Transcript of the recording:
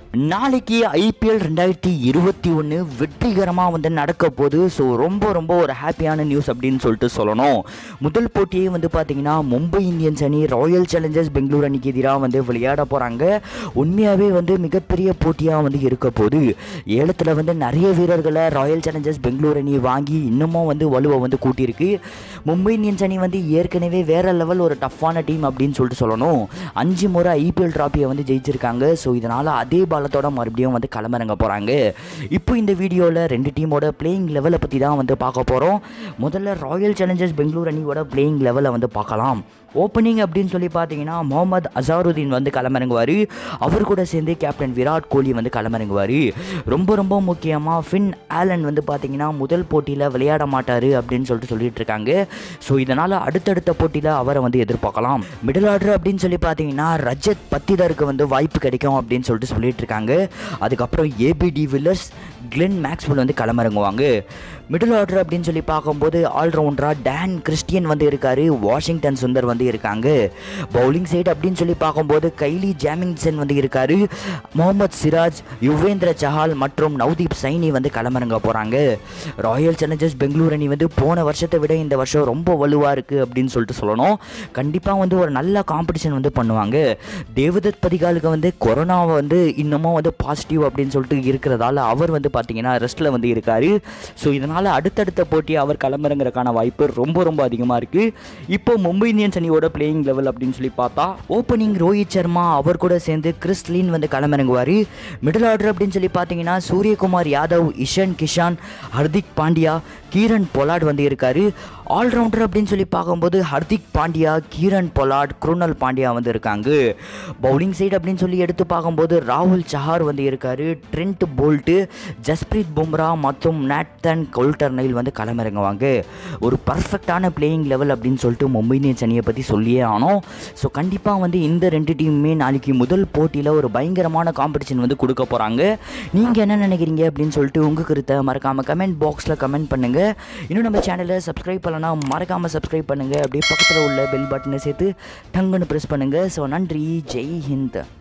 நாளைக்கு ஐபிஎல் ரெண்டாயிரத்தி இருபத்தி ஒன்று வெற்றிகரமாக வந்து நடக்க போகுது ஸோ ரொம்ப ரொம்ப ஒரு ஹாப்பியான நியூஸ் அப்படின்னு சொல்லிட்டு சொல்லணும் முதல் போட்டியே வந்து பார்த்தீங்கன்னா மும்பை இந்தியன்ஸ் அணி ராயல் சேலஞ்சர்ஸ் பெங்களூர் அணிக்கு எதிராக வந்து விளையாட போகிறாங்க உண்மையாகவே வந்து மிகப்பெரிய போட்டியாக வந்து இருக்க போகுது ஏலத்தில் வந்து நிறைய வீரர்களை ராயல் சேலஞ்சர்ஸ் பெங்களூர் அணி வாங்கி இன்னமும் வந்து வலுவை வந்து கூட்டியிருக்கு மும்பை இந்தியன்ஸ் அணி வந்து ஏற்கனவே வேற லெவல் ஒரு டஃப்பான டீம் அப்படின்னு சொல்லிட்டு சொல்லணும் அஞ்சு முறை ஐபிஎல் டிராஃபியை வந்து ஜெயிச்சிருக்காங்க ஸோ இதனால் அதே பாலத்தோட மறுபடியும் வந்து களமிறங்க போகிறாங்க இப்போ இந்த வீடியோவில் ரெண்டு டீமோட பிளேயிங் லெவலை பற்றி தான் வந்து பார்க்க போகிறோம் முதல்ல ராயல் சேலஞ்சர்ஸ் பெங்களூர் அணியோட பிளேயிங் லெவலை வந்து பார்க்கலாம் ஓப்பனிங் அப்படின்னு சொல்லி பார்த்தீங்கன்னா முகமது அசாருதீன் வந்து களமிறங்குவார் அவர் கூட சேர்ந்து கேப்டன் விராட் கோலி வந்து களமிறங்குவார் ரொம்ப ரொம்ப முக்கியமாக ஃபின் ஆலன் வந்து பார்த்தீங்கன்னா முதல் போட்டியில் விளையாட மாட்டார் அப்படின்னு சொல்லிட்டு சொல்லிட்டு இருக்காங்க ஸோ இதனால் அடுத்தடுத்த போட்டியில் அவரை வந்து எதிர்பார்க்கலாம் மிடில் ஆர்டர் அப்படின்னு சொல்லி பார்த்தீங்கன்னா ரஜத் பத்திதருக்கு வந்து வாய்ப்பு கிடைக்கும் அப்படின்னு சொல்லிட்டு சொல்லிட்டு இருக்காங்க அதுக்கப்புறம் ஏபிடி வில்லர்ஸ் கிளென் மேக்ஸ்வெல் வந்து களமிறங்குவாங்க மிடில் ஆர்டர் அப்படின்னு சொல்லி பார்க்கும்போது ஆல்ரவுண்டராக டேன் கிறிஸ்டியன் வந்து இருக்காரு வாஷிங்டன் சுந்தர் வந்து இருக்காங்க பவுலிங் சைடு அப்படின்னு சொல்லி பார்க்கும்போது கைலி ஜாமிங்சன் வந்து இருக்காரு முகமது சிராஜ் யுவேந்திர சஹால் மற்றும் நவ்தீப் சைனி வந்து களமிறங்க போகிறாங்க ராயல் சேலஞ்சர்ஸ் பெங்களூர் அணி வந்து போன வருஷத்தை விட இந்த வருஷம் ரொம்ப வலுவாக இருக்குது அப்படின்னு சொல்லிட்டு சொல்லணும் கண்டிப்பாக வந்து ஒரு நல்ல காம்படிஷன் வந்து பண்ணுவாங்க தேவதத் பதிகாலுக்கு வந்து கொரோனாவை வந்து இன்னமும் வந்து பாசிட்டிவ் அப்படின்னு சொல்லிட்டு இருக்கிறதால அவர் வந்து பார்த்தீங்கன்னா ரெஸ்ட்டில் வந்து இருக்காரு ஸோ இதனால் அடுத்தடுத்த போட்டி அவர் களமிறங்குறதுக்கான வாய்ப்பு ரொம்ப ரொம்ப அதிகமாக இருக்குது இப்போ மும்பை இந்தியன்ஸ் அணியோட பிளேயிங் லெவல் அப்படின்னு சொல்லி பார்த்தா ஓப்பனிங் ரோஹித் சர்மா அவர் கூட சேர்ந்து கிறிஸ்லின் வந்து களமிறங்குவார் மிடில் ஆர்டர் அப்படின்னு சொல்லி பார்த்தீங்கன்னா சூரியகுமார் யாதவ் இஷன் கிஷான் ஹர்திக் பாண்டியா கீரன் பொலாட் வந்து இருக்காரு ஆல்ரவுண்டர் அப்படின்னு சொல்லி பார்க்கும்போது ஹர்திக் பாண்டியா கீரன் பொலாட் குருணல் பாண்டியா வந்து இருக்காங்க பவுலிங் சைடு அப்படின்னு சொல்லி எடுத்து பார்க்கும்போது ராகுல் சஹார் வந்து இருக்காரு ட்ரெண்ட் போல்ட்டு ஜஸ்பிரீத் பும்ரா மற்றும் நேட்தன் கொல்டர்னைல் வந்து களமிறங்குவாங்க ஒரு பர்ஃபெக்டான பிளேயிங் லெவல் அப்படின்னு சொல்லிட்டு மும்பை இந்தியன்ஸ் அணியை பற்றி சொல்லியே ஆனோம் ஸோ கண்டிப்பாக வந்து இந்த ரெண்டு டீமுமே நாளைக்கு முதல் போட்டியில் ஒரு பயங்கரமான காம்படிஷன் வந்து கொடுக்க போகிறாங்க நீங்கள் என்ன நினைக்கிறீங்க அப்படின்னு சொல்லிட்டு உங்கள் கருத்தை மறக்காமல் கமெண்ட் பாக்ஸில் கமெண்ட் பண்ணுங்கள் இன்னும் நம்ம சேனலை சப்ஸ்கிரைப் பண்ணலன்னா மறக்காமல் சப்ஸ்கிரைப் பண்ணுங்கள் அப்படியே பக்கத்தில் உள்ள பெல் பட்டனை சேர்த்து டங்குன்னு ப்ரெஸ் பண்ணுங்கள் ஸோ நன்றி ஜெய் ஹிந்த்